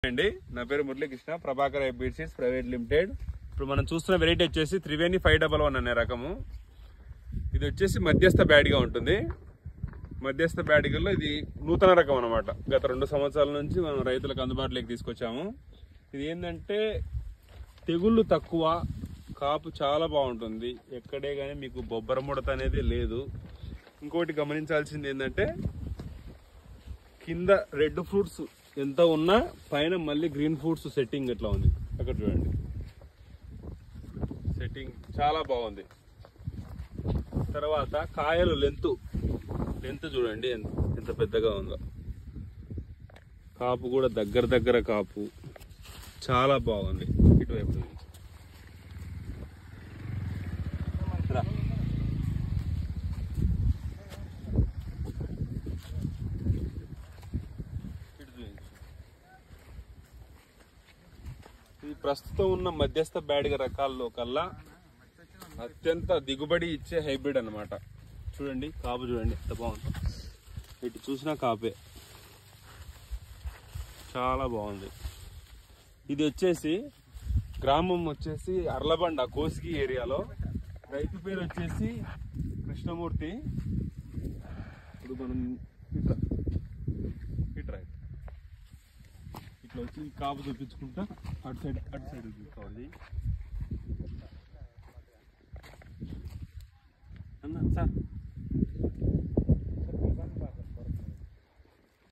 అండి నా పేరు మురళీకృష్ణ ప్రభాకర్ బీడ్సీస్ ప్రైవేట్ లిమిటెడ్ ఇప్పుడు మనం చూస్తున్న వెరైటీ వచ్చేసి త్రివేణి ఫైవ్ డబల్ వన్ అనే రకము ఇది వచ్చేసి మధ్యస్థ బ్యాడ్గా ఉంటుంది మధ్యస్థ బ్యాడిగల్లో ఇది నూతన రకం అన్నమాట గత రెండు సంవత్సరాల నుంచి మనం రైతులకు అందుబాటులోకి తీసుకొచ్చాము ఇది ఏంటంటే తెగుళ్ళు తక్కువ కాపు చాలా బాగుంటుంది ఎక్కడే కానీ మీకు బొబ్బర ముడత అనేది లేదు ఇంకోటి గమనించాల్సింది ఏంటంటే కింద రెడ్ ఫ్రూట్స్ ఎంత ఉన్నా పైన మళ్ళీ గ్రీన్ ఫ్రూట్స్ సెట్టింగ్ ఎట్లా ఉంది అక్కడ చూడండి సెట్టింగ్ చాలా బాగుంది తర్వాత కాయలు లెంత్ లెంత్ చూడండి ఎంత ఎంత పెద్దగా ఉందో కాపు కూడా దగ్గర దగ్గర కాపు చాలా బాగుంది ఇటువైపు నుంచి. రా. ఇటు చూపించు. ఇది ప్రస్తుతం ఉన్న మధ్యస్థ బ్యాడిగ రకాల్లో కల్లా అత్యంత దిగుబడి ఇచ్చే హైబ్రిడ్ అన్నమాట చూడండి కాపు చూడండి ఎంత బాగుంది ఇటు చూసినా కాపే చాలా బాగుంది ఇది వచ్చేసి గ్రామం వచ్చేసి అర్లబండ కోసిగి ఏరియాలో రైతు పేరు వచ్చేసి కృష్ణమూర్తి ఇప్పుడు మనం ఇట్లా ఇట్రా ఇట్లా వచ్చి ఈ కాపు చూపించుకుంటా అటు సైడ్ అటు సైడ్ చూసుకోవాలి అన్న సార్